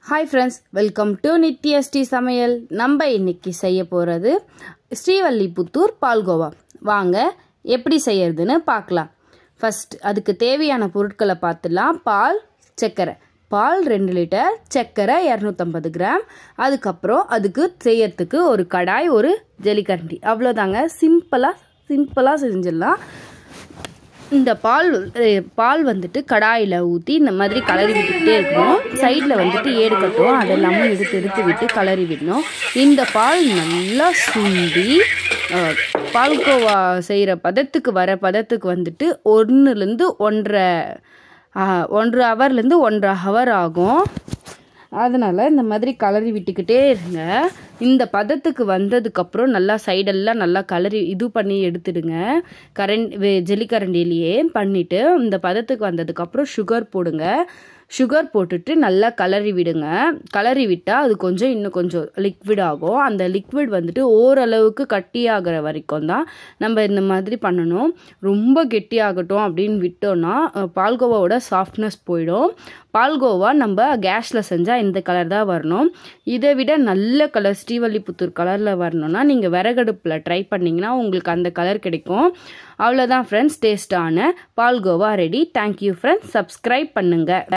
hi friends welcome to Nithyashree சமையல் நம்ம இன்னைக்கு செய்ய போகிறது ஸ்ரீவல்லிபுத்தூர் பால்கோவா வாங்க எப்படி செய்யறதுன்னு பார்க்கலாம் ஃபஸ்ட் அதுக்கு தேவையான பொருட்களை பார்த்துலாம் பால் சர்க்கரை பால் ரெண்டு லிட்டர் சர்க்கரை இரநூத்தம்பது கிராம் அதுக்கப்புறம் அதுக்கு செய்யறதுக்கு ஒரு கடாய் ஒரு ஜெலிகரண்டி அவ்வளோதாங்க சிம்பிளாக சிம்பிளாக செஞ்சிடலாம் இந்த பால் அஹ், பால் வந்துட்டு கடாயில் ஊற்றி இந்த மாதிரி கலரி விட்டுக்கிட்டே இருக்கணும் சைடில் வந்துட்டு ஏடு கட்டும் அதெல்லாமே எடுத்து எடுத்து விட்டு கலரி விடணும் இந்த பால் நல்லா சுண்டி அஹ், பால்கோவா செய்கிற பதத்துக்கு வர பதத்துக்கு வந்துட்டு ஒன்றுலேருந்து ஒன்றரை அஹ், ஒன்றரை ஹவர்லேருந்து ஒன்றரை ஹவர் ஆகும் அதனால் இந்த மாதிரி கலரி விட்டுக்கிட்டே இருங்க இந்த பதத்துக்கு வந்ததுக்கப்புறம் நல்லா சைடெல்லாம் நல்லா கலரி இது பண்ணி எடுத்துடுங்க கரண்ட் ஜெல்லிக்கரண்டிலேயே பண்ணிவிட்டு இந்த பதத்துக்கு வந்ததுக்கப்புறம் சுகர் போடுங்க சுகர் போட்டுட்டு நல்லா கலரி விடுங்க கலரி விட்டால் அது கொஞ்சம் இன்னும் கொஞ்சம் லிக்விட் ஆகும் அந்த லிக்விட் வந்துட்டு ஓரளவுக்கு கட்டியாகிற வரைக்கும் தான் நம்ம இந்த மாதிரி பண்ணணும் ரொம்ப கெட்டியாகட்டும் அப்படின்னு விட்டோம்னா அஹ், பால்கோவாவோட சாஃப்ட்னஸ் போயிடும் பால்கோவா நம்ம கேஸில் செஞ்சால் இந்த கலர் தான் வரணும் இதை விட நல்ல கலர் ஸ்ரீவல்லிபுத்தூர் கலரில் வரணும்னா நீங்கள் விறகடுப்பில் ட்ரை பண்ணிங்கன்னா உங்களுக்கு அந்த கலர் கிடைக்கும் அவ்வளோதான் ஃப்ரெண்ட்ஸ் டேஸ்டான பால்கோவா ரெடி தேங்க்யூ ஃப்ரெண்ட்ஸ் சப்ஸ்கிரைப் பண்ணுங்கள்